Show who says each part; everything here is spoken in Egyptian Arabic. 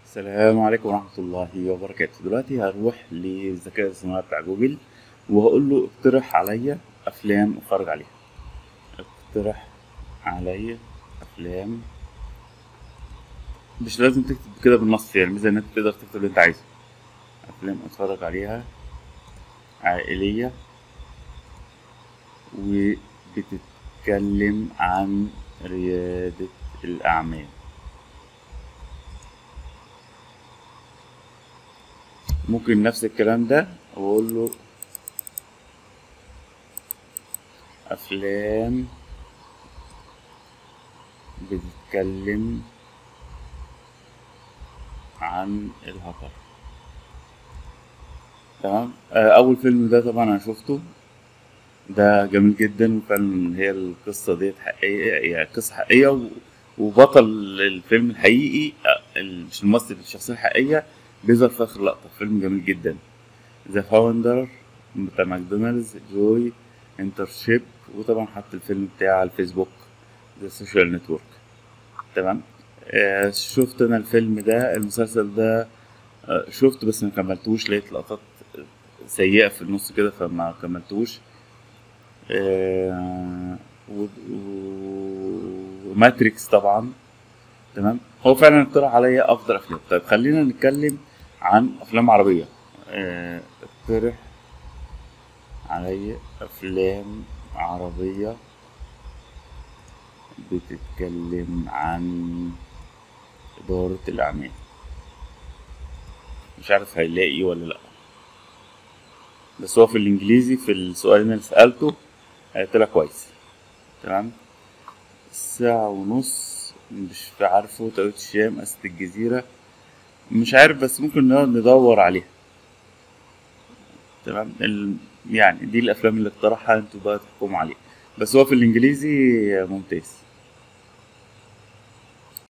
Speaker 1: السلام عليكم ورحمة الله وبركاته دلوقتي هروح للذكاء الصناعي بتاع جوجل وهقول له اقترح عليا أفلام أتفرج عليها اقترح عليا أفلام مش لازم تكتب كده بالنص يعني مثلا انت تقدر تكتب اللي انت عايزه أفلام أتفرج عليها عائلية وبتتكلم عن ريادة الأعمال ممكن نفس الكلام ده واقول له افلام بتتكلم عن الهكر تمام آه، اول فيلم ده طبعا انا شفته ده جميل جدا وفعلا هي القصة ديت حقيقية يعني قصة حقيقية و- وبطل الفيلم الحقيقي آه، ال- مش الممثل الشخصية الحقيقية بيظهر في آخر لقطة فيلم جميل جدا ذا فاوندر بتاع ماكدونالدز جوي انترشيب وطبعا حط الفيلم بتاعي على الفيسبوك ذا سوشيال نتورك تمام آه شفت انا الفيلم ده المسلسل ده آه شفته بس ما كملتوش لقيت لقطات سيئة في النص كده فما كملتوش آه و- و- وماتريكس طبعا تمام هو فعلا اقترح عليا افضل افلام طيب خلينا نتكلم عن افلام عربيه آه، اقترح عليا افلام عربيه بتتكلم عن اداره الاعمال مش عارف هيلاقي ولا لا بس هو في الانجليزي في السؤال اللي انا سالته آه، طلع كويس تمام ساعة ونص مش عارفه توقيت الشام أسد الجزيرة مش عارف بس ممكن نقعد ندور عليها تمام ال... يعني دي الأفلام اللي اقترحها انتوا بقى تحكموا عليها بس هو في الإنجليزي ممتاز